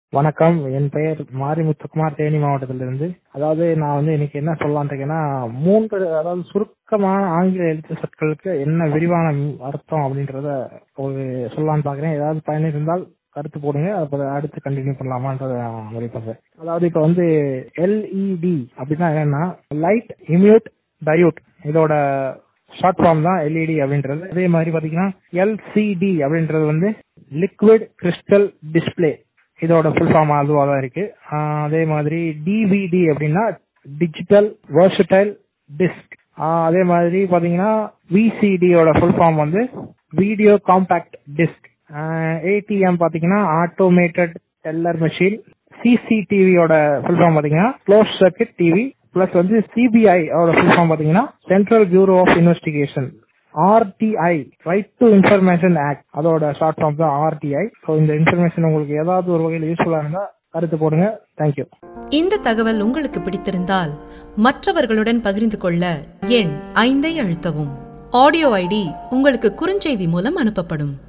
வணக்கம் என் பெயர் மாரிமுத்துக்குமார் தேனி மாவட்டத்திலிருந்து அதாவது நான் வந்து இன்னைக்கு என்ன சொல்லலாம்னு இருக்கேன்னா மூன்று அதாவது சுருக்கமான ஆங்கில எழுத்து சொற்களுக்கு என்ன விரிவான அர்த்தம் அப்படின்றத ஒரு சொல்லலாம்னு பாக்குறேன் ஏதாவது பயன் இருந்தால் கருத்து போடுங்க அப்புறம் அடுத்து கண்டினியூ பண்ணலாமான்றத நான் முடிவு பண்றேன் அதாவது இப்ப வந்து எல்இடி அப்படின்னா என்னன்னா லைட் இம்யூட் டயோட் இதோட ஷார்ட் ஃபார்ம் தான் எல்இடி அப்படின்றது அதே மாதிரி பாத்தீங்கன்னா எல்சிடி அப்படின்றது வந்து லிக்விட் கிறிஸ்டல் டிஸ்பிளே இதோட ஃபுல் ஃபார்ம் அதுவா தான் இருக்கு ஆஹ் அதே மாதிரி டிவிடி அப்படின்னா டிஜிட்டல் வெர்சடைல் டிஸ்க் அதே மாதிரி பாத்தீங்கன்னா விசிடியோட ஃபுல் ஃபார்ம் வந்து வீடியோ காம்பாக்ட் டிஸ்க் ஏடிஎம் பாத்தீங்கன்னா ஆட்டோமேட்டட் டெல்லர் மெஷின் சிசிடிவியோட ஃபுல் ஃபார்ம் பாத்தீங்கன்னா க்ளோஸ் சர்க்கிட் டிவி பிளஸ் வந்து சிபிஐ ஓட ஃபுல் ஃபார்ம் பாத்தீங்கன்னா central bureau of investigation RTI right to information act அதோட ஷார்ட் ஃபார்ம் தான் ஆர்டிஐ ஸோ இந்த இன்ஃபர்மேஷன் உங்களுக்கு ஏதாவது ஒரு வகையில் யூஸ்ஃபுல்லா இருந்தா கருத்து போடுங்க தேங்க்யூ இந்த தகவல் உங்களுக்கு பிடித்திருந்தால் மற்றவர்களுடன் பகிர்ந்து கொள்ள எண் ஐந்தை அழுத்தவும் ஆடியோ ஐடி உங்களுக்கு குறுஞ்செய்தி மூலம் அனுப்பப்படும்